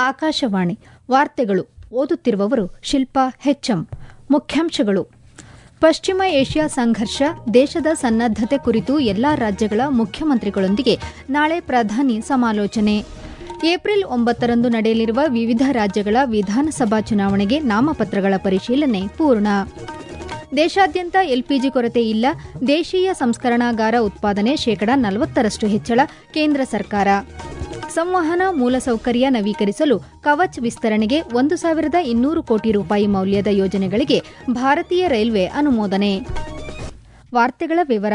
ಆಕಾಶವಾಣಿ ವಾರ್ತೆಗಳು ಓದುತ್ತಿರುವವರು ಶಿಲ್ಪಾ ಹೆಚ್ಎಂ ಮುಖ್ಯಾಂಶಗಳು ಪಶ್ಚಿಮ ಏಷ್ಯಾ ಸಂಘರ್ಷ ದೇಶದ ಸನ್ನದ್ದತೆ ಕುರಿತು ಎಲ್ಲಾ ರಾಜ್ಯಗಳ ಮುಖ್ಯಮಂತ್ರಿಗಳೊಂದಿಗೆ ನಾಳೆ ಪ್ರಧಾನಿ ಸಮಾಲೋಚನೆ ಏಪ್ರಿಲ್ ಒಂಬತ್ತರಂದು ನಡೆಯಲಿರುವ ವಿವಿಧ ರಾಜ್ಯಗಳ ವಿಧಾನಸಭಾ ಚುನಾವಣೆಗೆ ನಾಮಪತ್ರಗಳ ಪರಿಶೀಲನೆ ಪೂರ್ಣ ದೇಶಾದ್ಯಂತ ಎಲ್ಪಿಜಿ ಕೊರತೆ ಇಲ್ಲ ದೇಶೀಯ ಸಂಸ್ಕರಣಾಗಾರ ಉತ್ಪಾದನೆ ಶೇಕಡಾ ನಲವತ್ತರಷ್ಟು ಹೆಚ್ಚಳ ಕೇಂದ್ರ ಸರ್ಕಾರ ಸಂವಹನ ಮೂಲಸೌಕರ್ಯ ನವೀಕರಿಸಲು ಕವಚ್ ವಿಸ್ತರಣೆಗೆ ಒಂದು ಸಾವಿರದ ಇನ್ನೂರು ಕೋಟಿ ರೂಪಾಯಿ ಮೌಲ್ಯದ ಯೋಜನೆಗಳಿಗೆ ಭಾರತೀಯ ರೈಲ್ವೆ ಅನುಮೋದನೆ ವಾರ್ತೆಗಳ ವಿವರ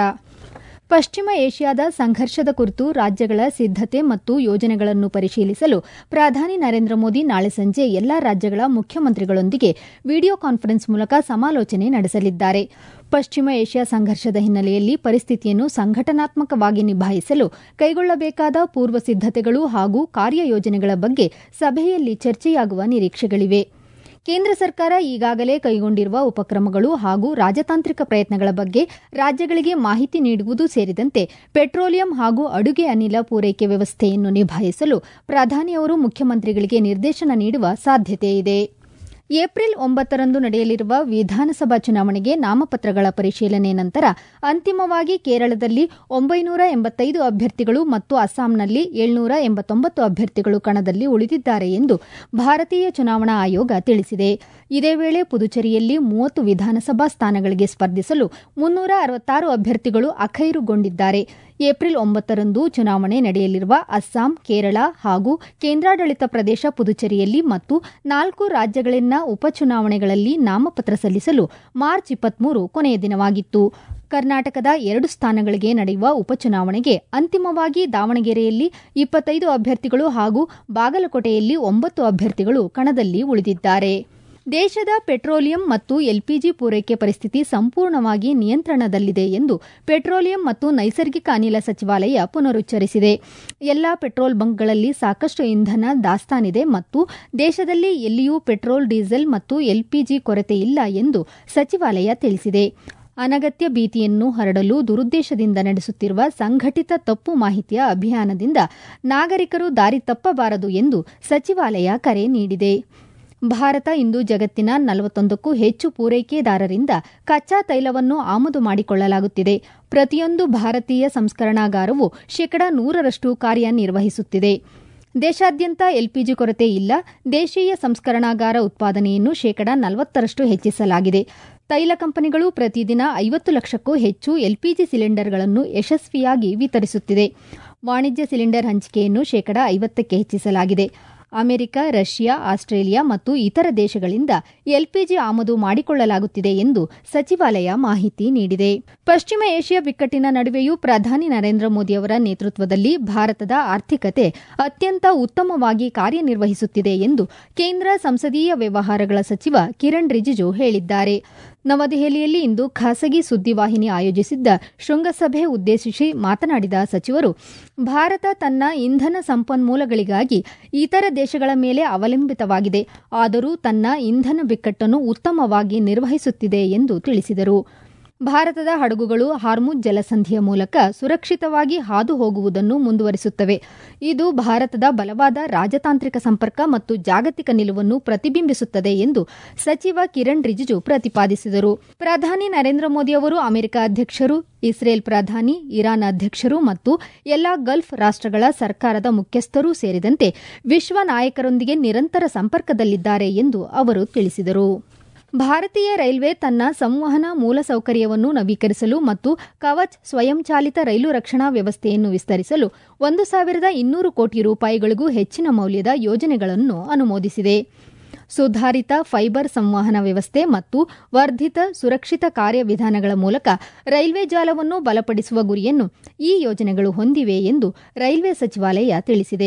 ಪಶ್ಚಿಮ ಏಷ್ಯಾದ ಸಂಘರ್ಷದ ಕುರಿತು ರಾಜ್ಯಗಳ ಸಿದ್ದತೆ ಮತ್ತು ಯೋಜನೆಗಳನ್ನು ಪರಿಶೀಲಿಸಲು ಪ್ರಧಾನಿ ನರೇಂದ್ರ ಮೋದಿ ನಾಳೆ ಸಂಜೆ ಎಲ್ಲಾ ರಾಜ್ಯಗಳ ಮುಖ್ಯಮಂತ್ರಿಗಳೊಂದಿಗೆ ವಿಡಿಯೋ ಕಾನ್ಫರೆನ್ಸ್ ಮೂಲಕ ಸಮಾಲೋಚನೆ ನಡೆಸಲಿದ್ದಾರೆ ಪಶ್ಚಿಮ ಏಷ್ಯಾ ಸಂಘರ್ಷದ ಹಿನ್ನೆಲೆಯಲ್ಲಿ ಪರಿಸ್ಥಿತಿಯನ್ನು ಸಂಘಟನಾತ್ಮಕವಾಗಿ ನಿಭಾಯಿಸಲು ಕೈಗೊಳ್ಳಬೇಕಾದ ಪೂರ್ವ ಸಿದ್ದತೆಗಳು ಹಾಗೂ ಕಾರ್ಯಯೋಜನೆಗಳ ಬಗ್ಗೆ ಸಭೆಯಲ್ಲಿ ಚರ್ಚೆಯಾಗುವ ನಿರೀಕ್ಷೆಗಳಿವೆ ಕೇಂದ್ರ ಸರ್ಕಾರ ಈಗಾಗಲೇ ಕೈಗೊಂಡಿರುವ ಉಪಕ್ರಮಗಳು ಹಾಗೂ ರಾಜತಾಂತ್ರಿಕ ಪ್ರಯತ್ನಗಳ ಬಗ್ಗೆ ರಾಜ್ಯಗಳಿಗೆ ಮಾಹಿತಿ ನೀಡುವುದು ಸೇರಿದಂತೆ ಪೆಟ್ರೋಲಿಯಂ ಹಾಗೂ ಅಡುಗೆ ಅನಿಲ ಪೂರೈಕೆ ವ್ಯವಸ್ಥೆಯನ್ನು ನಿಭಾಯಿಸಲು ಪ್ರಧಾನಿಯವರು ಮುಖ್ಯಮಂತ್ರಿಗಳಿಗೆ ನಿರ್ದೇಶನ ನೀಡುವ ಸಾಧ್ಯತೆಯಿದೆ ಏಪ್ರಿಲ್ ಒಂಬತ್ತರಂದು ನಡೆಯಲಿರುವ ವಿಧಾನಸಭಾ ಚುನಾವಣೆಗೆ ನಾಮಪತ್ರಗಳ ಪರಿಶೀಲನೆ ನಂತರ ಅಂತಿಮವಾಗಿ ಕೇರಳದಲ್ಲಿ ಒಂಬೈನೂರ ಎಂಬತ್ತೈದು ಅಭ್ಯರ್ಥಿಗಳು ಮತ್ತು ಅಸ್ಸಾಂನಲ್ಲಿ ಏಳ್ನೂರ ಎಂಬತ್ತೊಂಬತ್ತು ಅಭ್ಯರ್ಥಿಗಳು ಕಣದಲ್ಲಿ ಉಳಿದಿದ್ದಾರೆ ಎಂದು ಭಾರತೀಯ ಚುನಾವಣಾ ಆಯೋಗ ತಿಳಿಸಿದೆ ಇದೇ ವೇಳೆ ಪುದುಚೇರಿಯಲ್ಲಿ ಮೂವತ್ತು ವಿಧಾನಸಭಾ ಸ್ಥಾನಗಳಿಗೆ ಸ್ಪರ್ಧಿಸಲು ಮುನ್ನೂರ ಅರವತ್ತಾರು ಅಭ್ಯರ್ಥಿಗಳು ಅಖೈರುಗೊಂಡಿದ್ದಾರೆ ಏಪ್ರಿಲ್ ಒಂಬತ್ತರಂದು ಚುನಾವಣೆ ನಡೆಯಲಿರುವ ಅಸ್ಸಾಂ ಕೇರಳ ಹಾಗೂ ಕೇಂದ್ರಾಡಳಿತ ಪ್ರದೇಶ ಪುದುಚೇರಿಯಲ್ಲಿ ಮತ್ತು ನಾಲ್ಕು ರಾಜ್ಯಗಳಲ್ಲಿನ ಉಪಚುನಾವಣೆಗಳಲ್ಲಿ ನಾಮಪತ್ರ ಸಲ್ಲಿಸಲು ಮಾರ್ಚ್ ಇಪ್ಪತ್ಮೂರು ಕೊನೆಯ ದಿನವಾಗಿತ್ತು ಕರ್ನಾಟಕದ ಎರಡು ಸ್ಥಾನಗಳಿಗೆ ನಡೆಯುವ ಉಪಚುನಾವಣೆಗೆ ಅಂತಿಮವಾಗಿ ದಾವಣಗೆರೆಯಲ್ಲಿ ಇಪ್ಪತ್ತೈದು ಅಭ್ಯರ್ಥಿಗಳು ಹಾಗೂ ಬಾಗಲಕೋಟೆಯಲ್ಲಿ ಒಂಬತ್ತು ಅಭ್ಯರ್ಥಿಗಳು ಕಣದಲ್ಲಿ ಉಳಿದಿದ್ದಾರೆ ದೇಶದ ಪೆಟ್ರೋಲಿಯಂ ಮತ್ತು ಎಲ್ಪಿಜಿ ಪೂರೈಕೆ ಪರಿಸ್ಥಿತಿ ಸಂಪೂರ್ಣವಾಗಿ ನಿಯಂತ್ರಣದಲ್ಲಿದೆ ಎಂದು ಪೆಟ್ರೋಲಿಯಂ ಮತ್ತು ನೈಸರ್ಗಿಕ ಅನಿಲ ಸಚಿವಾಲಯ ಪುನರುಚ್ಚರಿಸಿದೆ ಎಲ್ಲಾ ಪೆಟ್ರೋಲ್ ಬಂಕ್ಗಳಲ್ಲಿ ಸಾಕಷ್ಟು ಇಂಧನ ದಾಸ್ತಾನಿದೆ ಮತ್ತು ದೇಶದಲ್ಲಿ ಎಲ್ಲಿಯೂ ಪೆಟ್ರೋಲ್ ಡೀಸೆಲ್ ಮತ್ತು ಎಲ್ಪಿಜಿ ಕೊರತೆ ಇಲ್ಲ ಎಂದು ಸಚಿವಾಲಯ ತಿಳಿಸಿದೆ ಅನಗತ್ಯ ಭೀತಿಯನ್ನು ಹರಡಲು ದುರುದ್ದೇಶದಿಂದ ನಡೆಸುತ್ತಿರುವ ಸಂಘಟಿತ ತಪ್ಪು ಮಾಹಿತಿಯ ಅಭಿಯಾನದಿಂದ ನಾಗರಿಕರು ದಾರಿ ತಪ್ಪಬಾರದು ಎಂದು ಸಚಿವಾಲಯ ಕರೆ ನೀಡಿದೆ ಭಾರತ ಇಂದು ಜಗತ್ತಿನ ನಲವತ್ತೊಂದಕ್ಕೂ ಹೆಚ್ಚು ಪೂರೈಕೆದಾರರಿಂದ ಕಚ್ಚಾ ತೈಲವನ್ನು ಆಮದು ಮಾಡಿಕೊಳ್ಳಲಾಗುತ್ತಿದೆ ಪ್ರತಿಯೊಂದು ಭಾರತೀಯ ಸಂಸ್ಕರಣಾಗಾರವು ಶೇಕಡಾ ನೂರರಷ್ಟು ಕಾರ್ಯನಿರ್ವಹಿಸುತ್ತಿದೆ ದೇಶಾದ್ಯಂತ ಎಲ್ಪಿಜಿ ಕೊರತೆ ಇಲ್ಲ ದೇಶೀಯ ಸಂಸ್ಕರಣಾಗಾರ ಉತ್ಪಾದನೆಯನ್ನು ಶೇಕಡಾ ನಲವತ್ತರಷ್ಟು ಹೆಚ್ಚಿಸಲಾಗಿದೆ ತೈಲ ಕಂಪನಿಗಳು ಪ್ರತಿದಿನ ಐವತ್ತು ಲಕ್ಷಕ್ಕೂ ಹೆಚ್ಚು ಎಲ್ಪಿಜಿ ಸಿಲಿಂಡರ್ಗಳನ್ನು ಯಶಸ್ವಿಯಾಗಿ ವಿತರಿಸುತ್ತಿದೆ ವಾಣಿಜ್ಯ ಸಿಲಿಂಡರ್ ಹಂಚಿಕೆಯನ್ನು ಶೇಕಡಾ ಐವತ್ತಕ್ಕೆ ಹೆಚ್ಚಿಸಲಾಗಿದೆ ಅಮೆರಿಕ ರಷ್ಯಾ ಆಸ್ಟ್ರೇಲಿಯಾ ಮತ್ತು ಇತರ ದೇಶಗಳಿಂದ ಎಲ್ಪಿಜಿ ಆಮದು ಮಾಡಿಕೊಳ್ಳಲಾಗುತ್ತಿದೆ ಎಂದು ಸಚಿವಾಲಯ ಮಾಹಿತಿ ನೀಡಿದೆ ಪಶ್ಚಿಮ ಏಷ್ಯಾ ಬಿಕ್ಕಟ್ಟಿನ ನಡುವೆಯೂ ಪ್ರಧಾನಿ ನರೇಂದ್ರ ಮೋದಿ ಅವರ ನೇತೃತ್ವದಲ್ಲಿ ಭಾರತದ ಆರ್ಥಿಕತೆ ಅತ್ಯಂತ ಉತ್ತಮವಾಗಿ ಕಾರ್ಯನಿರ್ವಹಿಸುತ್ತಿದೆ ಎಂದು ಕೇಂದ್ರ ಸಂಸದೀಯ ವ್ಯವಹಾರಗಳ ಸಚಿವ ಕಿರಣ್ ರಿಜಿಜು ಹೇಳಿದ್ದಾರೆ ನವದೆಹಲಿಯಲ್ಲಿ ಇಂದು ಖಾಸಗಿ ಸುದ್ದಿವಾಹಿನಿ ಆಯೋಜಿಸಿದ್ದ ಶೃಂಗಸಭೆ ಉದ್ದೇಶಿಸಿ ಮಾತನಾಡಿದ ಸಚಿವರು ಭಾರತ ತನ್ನ ಇಂಧನ ಸಂಪನ್ಮೂಲಗಳಿಗಾಗಿ ಇತರ ದೇಶಗಳ ಮೇಲೆ ಅವಲಂಬಿತವಾಗಿದೆ ಆದರೂ ತನ್ನ ಇಂಧನ ಬಿಕ್ಕಟ್ಟನ್ನು ಉತ್ತಮವಾಗಿ ನಿರ್ವಹಿಸುತ್ತಿದೆ ಎಂದು ತಿಳಿಸಿದರು ಭಾರತದ ಹಡಗುಗಳು ಹಾರ್ಮುಜ್ ಜಲಸಂಧಿಯ ಮೂಲಕ ಸುರಕ್ಷಿತವಾಗಿ ಹಾದು ಹೋಗುವುದನ್ನು ಮುಂದುವರಿಸುತ್ತವೆ ಇದು ಭಾರತದ ಬಲವಾದ ರಾಜತಾಂತ್ರಿಕ ಸಂಪರ್ಕ ಮತ್ತು ಜಾಗತಿಕ ನಿಲುವನ್ನು ಪ್ರತಿಬಿಂಬಿಸುತ್ತದೆ ಎಂದು ಸಚಿವ ಕಿರಣ್ ರಿಜಿಜು ಪ್ರತಿಪಾದಿಸಿದರು ಪ್ರಧಾನಿ ನರೇಂದ್ರ ಮೋದಿ ಅವರು ಅಮೆರಿಕ ಅಧ್ಯಕ್ಷರು ಇಸ್ರೇಲ್ ಪ್ರಧಾನಿ ಇರಾನ್ ಅಧ್ಯಕ್ಷರು ಮತ್ತು ಎಲ್ಲಾ ಗಲ್ಫ್ ರಾಷ್ಟಗಳ ಸರ್ಕಾರದ ಮುಖ್ಯಸ್ಥರೂ ಸೇರಿದಂತೆ ವಿಶ್ವ ನಾಯಕರೊಂದಿಗೆ ನಿರಂತರ ಸಂಪರ್ಕದಲ್ಲಿದ್ದಾರೆ ಎಂದು ಅವರು ತಿಳಿಸಿದರು ಭಾರತೀಯ ರೈಲ್ವೆ ತನ್ನ ಸಂವಹನ ಮೂಲಸೌಕರ್ಯವನ್ನು ನವೀಕರಿಸಲು ಮತ್ತು ಕವಚ್ ಸ್ವಯಂಚಾಲಿತ ರೈಲು ರಕ್ಷಣಾ ವ್ಯವಸ್ಥೆಯನ್ನು ವಿಸ್ತರಿಸಲು ಒಂದು ಸಾವಿರದ ಇನ್ನೂರು ಕೋಟಿ ರೂಪಾಯಿಗಳಿಗೂ ಹೆಚ್ಚಿನ ಮೌಲ್ಯದ ಯೋಜನೆಗಳನ್ನು ಅನುಮೋದಿಸಿದೆ ಸುಧಾರಿತ ಫೈಬರ್ ಸಂವಹನ ವ್ಯವಸ್ಥೆ ಮತ್ತು ವರ್ಧಿತ ಸುರಕ್ಷಿತ ಕಾರ್ಯವಿಧಾನಗಳ ಮೂಲಕ ರೈಲ್ವೆ ಜಾಲವನ್ನು ಬಲಪಡಿಸುವ ಗುರಿಯನ್ನು ಈ ಯೋಜನೆಗಳು ಹೊಂದಿವೆ ಎಂದು ರೈಲ್ವೆ ಸಚಿವಾಲಯ ತಿಳಿಸಿದೆ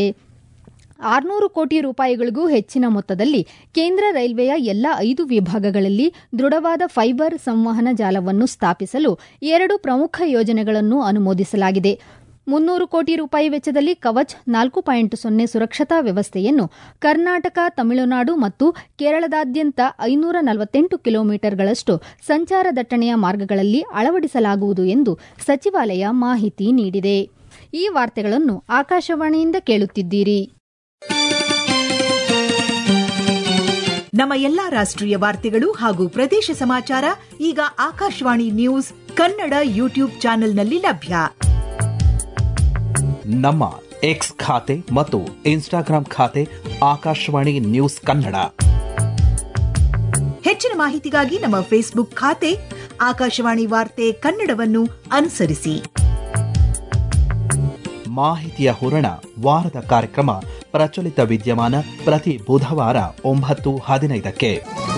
ಆರುನೂರು ಕೋಟಿ ರೂಪಾಯಿಗಳಿಗೂ ಹೆಚ್ಚಿನ ಮೊತ್ತದಲ್ಲಿ ಕೇಂದ್ರ ರೈಲ್ವೆಯ ಎಲ್ಲ ಐದು ವಿಭಾಗಗಳಲ್ಲಿ ದೃಢವಾದ ಫೈಬರ್ ಸಂವಹನ ಜಾಲವನ್ನು ಸ್ಥಾಪಿಸಲು ಎರಡು ಪ್ರಮುಖ ಯೋಜನೆಗಳನ್ನು ಅನುಮೋದಿಸಲಾಗಿದೆ ಮುನ್ನೂರು ಕೋಟಿ ರೂಪಾಯಿ ವೆಚ್ಚದಲ್ಲಿ ಕವಚ್ ನಾಲ್ಕು ಪಾಯಿಂಟ್ ಸೊನ್ನೆ ಸುರಕ್ಷತಾ ವ್ಯವಸ್ಥೆಯನ್ನು ಕರ್ನಾಟಕ ತಮಿಳುನಾಡು ಮತ್ತು ಕೇರಳದಾದ್ಯಂತ ಐನೂರ ನಲವತ್ತೆಂಟು ಕಿಲೋಮೀಟರ್ಗಳಷ್ಟು ಸಂಚಾರ ದಟ್ಟಣೆಯ ಮಾರ್ಗಗಳಲ್ಲಿ ಅಳವಡಿಸಲಾಗುವುದು ಎಂದು ಸಚಿವಾಲಯ ಮಾಹಿತಿ ನೀಡಿದೆ ಈ ವಾರ್ತೆಗಳನ್ನು ಆಕಾಶವಾಣಿಯಿಂದ ಕೇಳುತ್ತಿದ್ದೀರಿ ನಮ್ಮ ಎಲ್ಲಾ ರಾಷ್ಟ್ರೀಯ ವಾರ್ತೆಗಳು ಹಾಗೂ ಪ್ರದೇಶ ಸಮಾಚಾರ ಈಗ ಆಕಾಶವಾಣಿ ನ್ಯೂಸ್ ಕನ್ನಡ ಯೂಟ್ಯೂಬ್ ಚಾನೆಲ್ನಲ್ಲಿ ಲಭ್ಯ ನಮ್ಮ ಎಕ್ಸ್ ಖಾತೆ ಮತ್ತು ಇನ್ಸ್ಟಾಗ್ರಾಂ ಖಾತೆ ಆಕಾಶವಾಣಿ ನ್ಯೂಸ್ ಕನ್ನಡ ಹೆಚ್ಚಿನ ಮಾಹಿತಿಗಾಗಿ ನಮ್ಮ ಫೇಸ್ಬುಕ್ ಖಾತೆ ಆಕಾಶವಾಣಿ ವಾರ್ತೆ ಕನ್ನಡವನ್ನು ಅನುಸರಿಸಿ ಮಾಹಿತಿಯ ಹೂರಣ ವಾರದ ಕಾರ್ಯಕ್ರಮ ಪ್ರಚಲಿತ ವಿದ್ಯಮಾನ ಪ್ರತಿ ಬುಧವಾರ ಒಂಬತ್ತು ಹದಿನೈದಕ್ಕೆ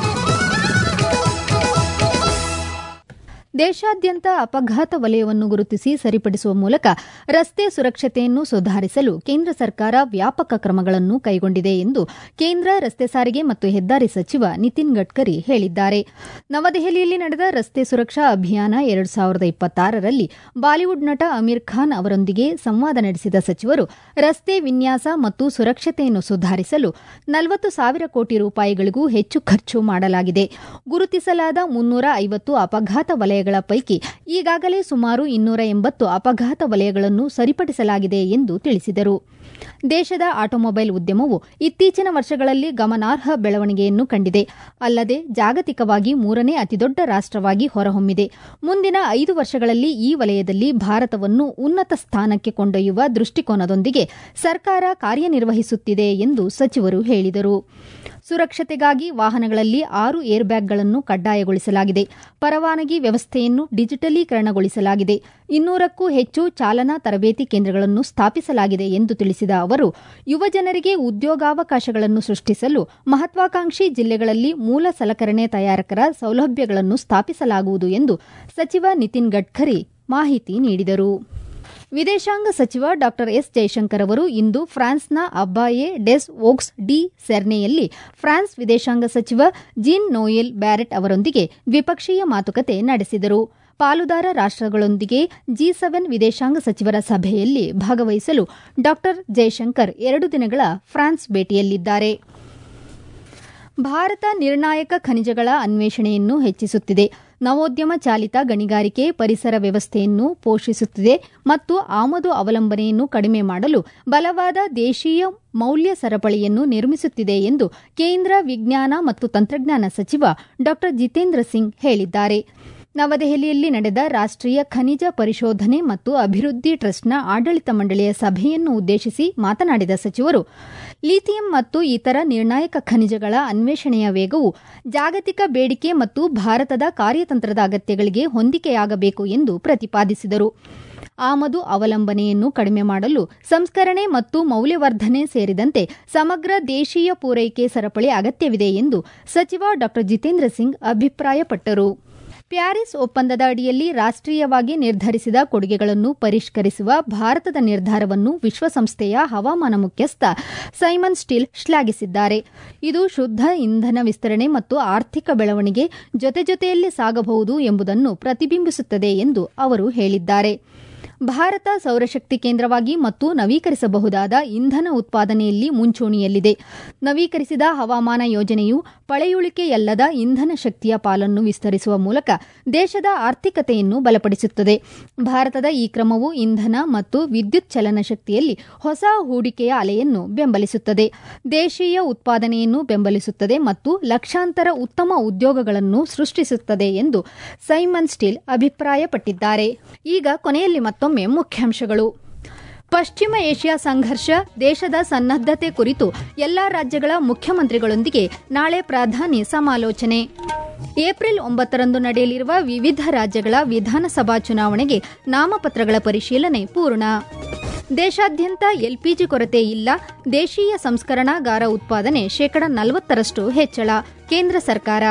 ದೇಶಾದ್ಯಂತ ಅಪಘಾತ ವಲಯವನ್ನು ಗುರುತಿಸಿ ಸರಿಪಡಿಸುವ ಮೂಲಕ ರಸ್ತೆ ಸುರಕ್ಷತೆಯನ್ನು ಸುಧಾರಿಸಲು ಕೇಂದ್ರ ಸರ್ಕಾರ ವ್ಯಾಪಕ ಕ್ರಮಗಳನ್ನು ಕೈಗೊಂಡಿದೆ ಎಂದು ಕೇಂದ್ರ ರಸ್ತೆ ಸಾರಿಗೆ ಮತ್ತು ಹೆದ್ದಾರಿ ಸಚಿವ ನಿತಿನ್ ಗಡ್ಕರಿ ಹೇಳಿದ್ದಾರೆ ನವದೆಹಲಿಯಲ್ಲಿ ನಡೆದ ರಸ್ತೆ ಸುರಕ್ಷಾ ಅಭಿಯಾನ ಎರಡು ಸಾವಿರದ ಇಪ್ಪತ್ತಾರರಲ್ಲಿ ಬಾಲಿವುಡ್ ನಟ ಅಮೀರ್ ಖಾನ್ ಅವರೊಂದಿಗೆ ಸಂವಾದ ನಡೆಸಿದ ಸಚಿವರು ರಸ್ತೆ ವಿನ್ಯಾಸ ಮತ್ತು ಸುರಕ್ಷತೆಯನ್ನು ಸುಧಾರಿಸಲು ನಲವತ್ತು ಸಾವಿರ ಕೋಟಿ ರೂಪಾಯಿಗಳಿಗೂ ಹೆಚ್ಚು ಖರ್ಚು ಮಾಡಲಾಗಿದೆ ಗುರುತಿಸಲಾದ ಮುನ್ನೂರ ಐವತ್ತು ಅಪಘಾತ ವಲಯಗಳ ಪೈಕಿ ಈಗಾಗಲೇ ಸುಮಾರು ಇನ್ನೂರ ಎಂಬತ್ತು ಅಪಘಾತ ವಲಯಗಳನ್ನು ಸರಿಪಡಿಸಲಾಗಿದೆ ಎಂದು ತಿಳಿಸಿದರು ದೇಶದ ಆಟೋಮೊಬೈಲ್ ಉದ್ಯಮವು ಇತ್ತೀಚಿನ ವರ್ಷಗಳಲ್ಲಿ ಗಮನಾರ್ಹ ಬೆಳವಣಿಗೆಯನ್ನು ಕಂಡಿದೆ ಅಲ್ಲದೆ ಜಾಗತಿಕವಾಗಿ ಮೂರನೇ ಅತಿದೊಡ್ಡ ರಾಷ್ಟವಾಗಿ ಹೊರಹೊಮ್ಮಿದೆ ಮುಂದಿನ ಐದು ವರ್ಷಗಳಲ್ಲಿ ಈ ವಲಯದಲ್ಲಿ ಭಾರತವನ್ನು ಉನ್ನತ ಸ್ಥಾನಕ್ಕೆ ಕೊಂಡೊಯ್ಯುವ ದೃಷ್ಟಿಕೋನದೊಂದಿಗೆ ಸರ್ಕಾರ ಕಾರ್ಯನಿರ್ವಹಿಸುತ್ತಿದೆ ಎಂದು ಸಚಿವರು ಹೇಳಿದರು ಸುರಕ್ಷತೆಗಾಗಿ ವಾಹನಗಳಲ್ಲಿ ಆರು ಏರ್ಬ್ಯಾಗ್ಗಳನ್ನು ಕಡ್ಡಾಯಗೊಳಿಸಲಾಗಿದೆ ಪರವಾನಗಿ ವ್ಯವಸ್ಥೆಯನ್ನು ಡಿಜಿಟಲೀಕರಣಗೊಳಿಸಲಾಗಿದೆ ಇನ್ನೂರಕ್ಕೂ ಹೆಚ್ಚು ಚಾಲನಾ ತರಬೇತಿ ಕೇಂದ್ರಗಳನ್ನು ಸ್ಥಾಪಿಸಲಾಗಿದೆ ಎಂದು ತಿಳಿಸಿದ ಅವರು ಯುವಜನರಿಗೆ ಉದ್ಯೋಗಾವಕಾಶಗಳನ್ನು ಸೃಷ್ಟಿಸಲು ಮಹತ್ವಾಕಾಂಕ್ಷಿ ಜಿಲ್ಲೆಗಳಲ್ಲಿ ಮೂಲ ಸಲಕರಣೆ ತಯಾರಕರ ಸೌಲಭ್ಯಗಳನ್ನು ಸ್ಥಾಪಿಸಲಾಗುವುದು ಎಂದು ಸಚಿವ ನಿತಿನ್ ಗಡ್ಕರಿ ಮಾಹಿತಿ ನೀಡಿದರು ವಿದೇಶಾಂಗ ಸಚಿವ ಡಾ ಎಸ್ ಜೈಶಂಕರ್ ಅವರು ಇಂದು ಫ್ರಾನ್ಸ್ನ ಅಬ್ಬಾಯೆ ಡೆಸ್ ಓಕ್ಸ್ ಡಿ ಸೆರ್ನೆಯಲ್ಲಿ ಫ್ರಾನ್ಸ್ ವಿದೇಶಾಂಗ ಸಚಿವ ಜೀನ್ ನೋಯೆಲ್ ಬ್ಯಾರೆಟ್ ಅವರೊಂದಿಗೆ ದ್ವಿಪಕ್ಷೀಯ ಮಾತುಕತೆ ನಡೆಸಿದರು ಪಾಲುದಾರ ರಾಷ್ಟಗಳೊಂದಿಗೆ ಜಿ ಸೆವೆನ್ ವಿದೇಶಾಂಗ ಸಚಿವರ ಸಭೆಯಲ್ಲಿ ಭಾಗವಹಿಸಲು ಡಾ ಜೈಶಂಕರ್ ಎರಡು ದಿನಗಳ ಫ್ರಾನ್ಸ್ ಭೇಟಿಯಲ್ಲಿದ್ದಾರೆ ಭಾರತ ನಿರ್ಣಾಯಕ ಖನಿಜಗಳ ಅನ್ವೇಷಣೆಯನ್ನು ಹೆಚ್ಚಿಸುತ್ತಿದೆ ನವೋದ್ಯಮ ಚಾಲಿತ ಗಣಿಗಾರಿಕೆ ಪರಿಸರ ವ್ಯವಸ್ಥೆಯನ್ನು ಪೋಷಿಸುತ್ತಿದೆ ಮತ್ತು ಆಮದು ಅವಲಂಬನೆಯನ್ನು ಕಡಿಮೆ ಮಾಡಲು ಬಲವಾದ ದೇಶೀಯ ಮೌಲ್ಯ ಸರಪಳಿಯನ್ನು ನಿರ್ಮಿಸುತ್ತಿದೆ ಎಂದು ಕೇಂದ್ರ ವಿಜ್ಞಾನ ಮತ್ತು ತಂತ್ರಜ್ಞಾನ ಸಚಿವ ಡಾ ಜಿತೇಂದ್ರ ಸಿಂಗ್ ಹೇಳಿದ್ದಾರೆ ನವದೆಹಲಿಯಲ್ಲಿ ನಡೆದ ರಾಷ್ಟೀಯ ಖನಿಜ ಪರಿಶೋಧನೆ ಮತ್ತು ಅಭಿವೃದ್ಧಿ ಟ್ರಸ್ಟ್ನ ಆಡಳಿತ ಮಂಡಳಿಯ ಸಭೆಯನ್ನು ಉದ್ದೇಶಿಸಿ ಮಾತನಾಡಿದ ಸಚಿವರು ಲಿಥಿಯಂ ಮತ್ತು ಇತರ ನಿರ್ಣಾಯಕ ಖನಿಜಗಳ ಅನ್ವೇಷಣೆಯ ವೇಗವು ಜಾಗತಿಕ ಬೇಡಿಕೆ ಮತ್ತು ಭಾರತದ ಕಾರ್ಯತಂತ್ರದ ಅಗತ್ಯಗಳಿಗೆ ಹೊಂದಿಕೆಯಾಗಬೇಕು ಎಂದು ಪ್ರತಿಪಾದಿಸಿದರು ಆಮದು ಅವಲಂಬನೆಯನ್ನು ಕಡಿಮೆ ಮಾಡಲು ಸಂಸ್ಕರಣೆ ಮತ್ತು ಮೌಲ್ಯವರ್ಧನೆ ಸೇರಿದಂತೆ ಸಮಗ್ರ ದೇಶೀಯ ಪೂರೈಕೆ ಸರಪಳಿ ಅಗತ್ಯವಿದೆ ಎಂದು ಸಚಿವ ಡಾ ಜಿತೇಂದ್ರ ಸಿಂಗ್ ಅಭಿಪ್ರಾಯಪಟ್ಟರು ಪ್ಯಾರಿಸ್ ಒಪ್ಪಂದದ ಅಡಿಯಲ್ಲಿ ರಾಷ್ಟೀಯವಾಗಿ ನಿರ್ಧರಿಸಿದ ಕೊಡುಗೆಗಳನ್ನು ಪರಿಷ್ಕರಿಸುವ ಭಾರತದ ನಿರ್ಧಾರವನ್ನು ವಿಶ್ವಸಂಸ್ಥೆಯ ಹವಾಮಾನ ಮುಖ್ಯಸ್ಥ ಸೈಮನ್ ಸ್ಟೀಲ್ ಶ್ಲಾಘಿಸಿದ್ದಾರೆ ಇದು ಶುದ್ದ ಇಂಧನ ವಿಸ್ತರಣೆ ಮತ್ತು ಆರ್ಥಿಕ ಬೆಳವಣಿಗೆ ಜೊತೆ ಜೊತೆಯಲ್ಲಿ ಸಾಗಬಹುದು ಎಂಬುದನ್ನು ಪ್ರತಿಬಿಂಬಿಸುತ್ತದೆ ಎಂದು ಅವರು ಹೇಳಿದ್ದಾರೆ ಭಾರತ ಸೌರಶಕ್ತಿ ಕೇಂದ್ರವಾಗಿ ಮತ್ತು ನವೀಕರಿಸಬಹುದಾದ ಇಂಧನ ಉತ್ಪಾದನೆಯಲ್ಲಿ ಮುಂಚೂಣಿಯಲ್ಲಿದೆ ನವೀಕರಿಸಿದ ಹವಾಮಾನ ಯೋಜನೆಯು ಪಳೆಯುಳಿಕೆಯಲ್ಲದ ಇಂಧನ ಶಕ್ತಿಯ ಪಾಲನ್ನು ವಿಸ್ತರಿಸುವ ಮೂಲಕ ದೇಶದ ಆರ್ಥಿಕತೆಯನ್ನು ಬಲಪಡಿಸುತ್ತದೆ ಭಾರತದ ಈ ಕ್ರಮವು ಇಂಧನ ಮತ್ತು ವಿದ್ಯುತ್ ಚಲನಶಕ್ತಿಯಲ್ಲಿ ಹೊಸ ಹೂಡಿಕೆಯ ಅಲೆಯನ್ನು ಬೆಂಬಲಿಸುತ್ತದೆ ದೇಶೀಯ ಉತ್ಪಾದನೆಯನ್ನು ಬೆಂಬಲಿಸುತ್ತದೆ ಮತ್ತು ಲಕ್ಷಾಂತರ ಉತ್ತಮ ಉದ್ಯೋಗಗಳನ್ನು ಸೃಷ್ಟಿಸುತ್ತದೆ ಎಂದು ಸೈಮನ್ ಸ್ಟೀಲ್ ಅಭಿಪ್ರಾಯಪಟ್ಟಿದ್ದಾರೆ ಈಗ ಕೊನೆಯಲ್ಲಿ ಮತ್ತೊಮ್ಮೆ ಮುಖ್ಯಾಂಶಗಳು ಪಶ್ಚಿಮ ಏಷ್ಯಾ ಸಂಘರ್ಷ ದೇಶದ ಸನ್ನದ್ದತೆ ಕುರಿತು ಎಲ್ಲಾ ರಾಜ್ಯಗಳ ಮುಖ್ಯಮಂತ್ರಿಗಳೊಂದಿಗೆ ನಾಳೆ ಪ್ರಧಾನಿ ಸಮಾಲೋಚನೆ ಏಪ್ರಿಲ್ ಒಂಬತ್ತರಂದು ನಡೆಯಲಿರುವ ವಿವಿಧ ರಾಜ್ಯಗಳ ವಿಧಾನಸಭಾ ಚುನಾವಣೆಗೆ ನಾಮಪತ್ರಗಳ ಪರಿಶೀಲನೆ ಪೂರ್ಣ ದೇಶಾದ್ಯಂತ ಎಲ್ಪಿಜಿ ಕೊರತೆ ಇಲ್ಲ ದೇಶೀಯ ಸಂಸ್ಕರಣಾಗಾರ ಉತ್ಪಾದನೆ ಶೇಕಡ ನಲವತ್ತರಷ್ಟು ಹೆಚ್ಚಳ ಕೇಂದ್ರ ಸರ್ಕಾರ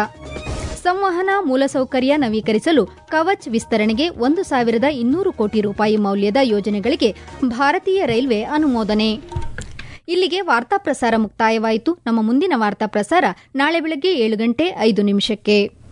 ಸಂವಹನ ಮೂಲಸೌಕರ್ಯ ನವೀಕರಿಸಲು ಕವಚ್ ವಿಸ್ತರಣೆಗೆ ಒಂದು ಸಾವಿರದ ಇನ್ನೂರು ಕೋಟಿ ರೂಪಾಯಿ ಮೌಲ್ಯದ ಯೋಜನೆಗಳಿಗೆ ಭಾರತೀಯ ರೈಲ್ವೆ ಅನುಮೋದನೆ ಇಲ್ಲಿಗೆ ವಾರ್ತಾ ಪ್ರಸಾರ ಮುಕ್ತಾಯವಾಯಿತು ನಮ್ಮ ಮುಂದಿನ ವಾರ್ತಾ ಪ್ರಸಾರ ನಾಳೆ ಬೆಳಗ್ಗೆ ಏಳು ಗಂಟೆ ಐದು ನಿಮಿಷಕ್ಕೆ